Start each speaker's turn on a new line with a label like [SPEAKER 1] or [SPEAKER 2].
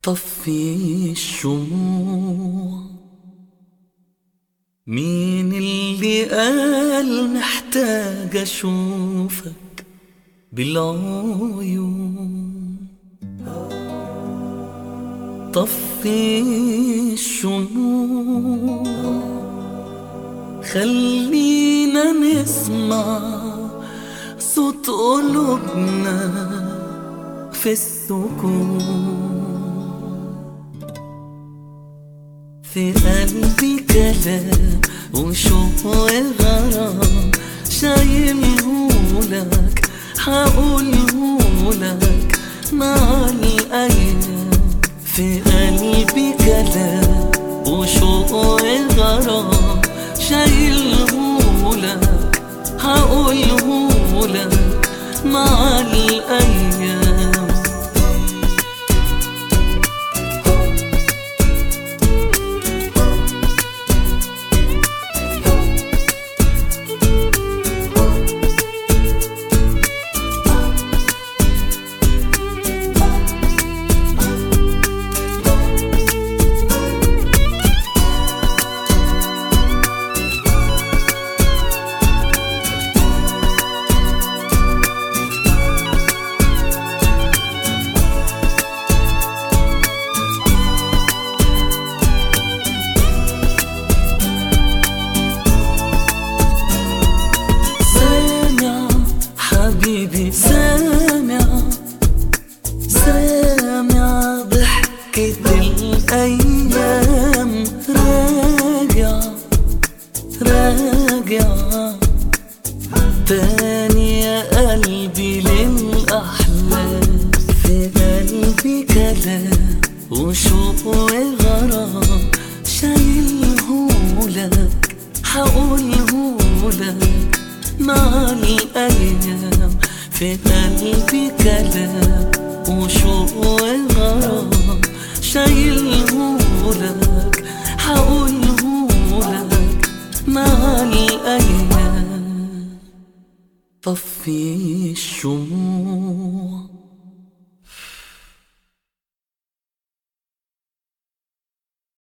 [SPEAKER 1] طفي الشموع مين اللي قال محتاج اشوفك بالعيون طفي الشموع خلينا نسمع صوت قلوبنا في السكون في قلبي كلام وشوق وغرام شايلهولك حقولهولك مع الأيام في قلبي كلام وشوق وغرام شايلهولك حقولهولك مع الأيام سامع حبيبي سامع سامع ضحكة الأيام راجع راجع تاني يا قلبي للأحلام في قلبي كلام وشوق وغرام شايلهولك حقولهولك مع الأيام في قلبي كلام وشوق وغرام شايلهولك حقولهولك مع الأيام طفي الشموع